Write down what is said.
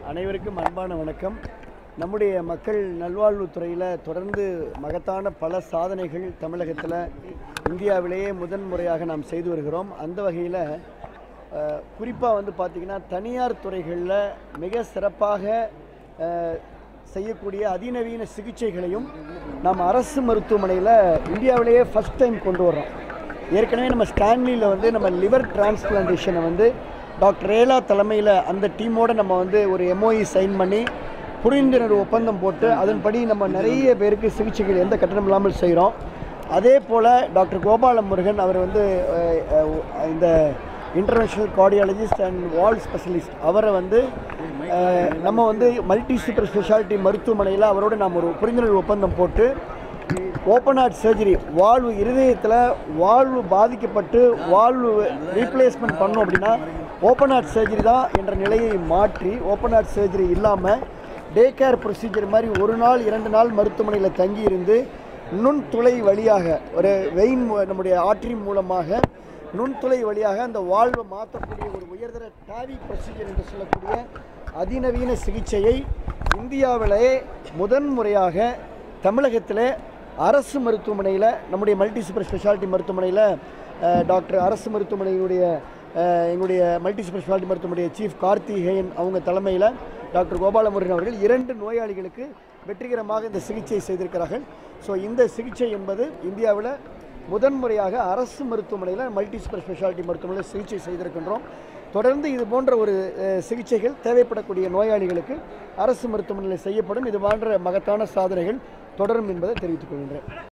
அனைவருக்கும் அன்பான வணக்கம் நம்முடைய மக்கள் நல்வாழ்வுத்துறையில் தொடர்ந்து மகத்தான பல சாதனைகள் தமிழகத்தில் இந்தியாவிலேயே முதன் முறையாக நாம் செய்து வருகிறோம் அந்த வகையில் குறிப்பாக வந்து பார்த்திங்கன்னா தனியார் துறைகளில் மிக சிறப்பாக அஹ், செய்யக்கூடிய அதிநவீன சிகிச்சைகளையும் நாம் அரசு மருத்துவமனையில் இந்தியாவிலேயே ஃபஸ்ட் டைம் கொண்டு வர்றோம் ஏற்கனவே நம்ம ஸ்டான்லியில் வந்து நம்ம லிவர் டிரான்ஸ்பிளான்டேஷனை வந்து டாக்டர் ரேலா தலைமையில் அந்த டீமோட நம்ம வந்து ஒரு எம்ஓஇ சைன் பண்ணி புரிந்துணர்வு ஒப்பந்தம் போட்டு அதன்படி நம்ம நிறைய பேருக்கு சிகிச்சைகள் எந்த கட்டணம் இல்லாமல் செய்கிறோம் அதே போல் டாக்டர் கோபால முருகன் அவர் வந்து அஹ், அஹ், இந்த international cardiologist and valve specialist அவரை வந்து அஹ், நம்ம வந்து மல்டி சூப்பர் ஸ்பெஷாலிட்டி மருத்துவமனையில் அவரோட நாம் ஒரு புரிந்துணர்வு ஒப்பந்தம் போட்டு ஓப்பன் ஹார்ட் சர்ஜரி வாழ்வு இருதயத்தில் வாழ்வு பாதிக்கப்பட்டு வாழ்வு ரீப்ளேஸ்மெண்ட் பண்ணோம் அப்படின்னா ஓப்பன் ஹார்ட் சர்ஜரி தான் என்ற நிலையை மாற்றி ஓப்பன் ஹார்ட் சர்ஜரி இல்லாமல் டே கேர் ப்ரொசீஜர் மாதிரி ஒரு நாள் இரண்டு நாள் மருத்துவமனையில் தங்கியிருந்து நுண்துளை வழியாக ஒரு வெயின் மூ- நம்முடைய ஆற்றின் மூலமாக நுண்துளை வழியாக அந்த வாழ்வை மாற்றக்கூடிய ஒரு உயர்தர டாவி ப்ரொசீஜர் என்று சொல்லக்கூடிய அதிநவீன சிகிச்சையை இந்தியாவிலே முதன் முறையாக தமிழகத்தில் அரசு மருத்துவமனையில் நம்முடைய மல்டி சூப்பர் ஸ்பெஷாலிட்டி மருத்துவமனையில் அஹ், டாக்டர் அரசு மருத்துவமனையினுடைய அஹ், எங்களுடைய மல்டி சூப்பர் ஸ்பெஷாலிட்டி மருத்துவமனைய சீஃப் கார்த்திகேயன் அவங்க தலைமையில் டாக்டர் கோபாலமுருகன் அவர்கள் இரண்டு நோயாளிகளுக்கு வெற்றிகரமாக இந்த சிகிச்சை செய்திருக்கிறார்கள் ஸோ இந்த சிகிச்சை என்பது இந்தியாவில் முதன்முறையாக அரசு மருத்துவமனையில் மல்டி சூப்பர் ஸ்பெஷாலிட்டி மருத்துவமனையில் சிகிச்சை செய்திருக்கின்றோம் தொடர்ந்து இது போன்ற ஒரு அஹ், சிகிச்சைகள் தேவைப்படக்கூடிய நோயாளிகளுக்கு அரசு மருத்துவமனையில் செய்யப்படும் இது போன்ற மகத்தான சாதனைகள் தொடரும் என்பதை தெரிவித்துக் கொள்கின்றேன்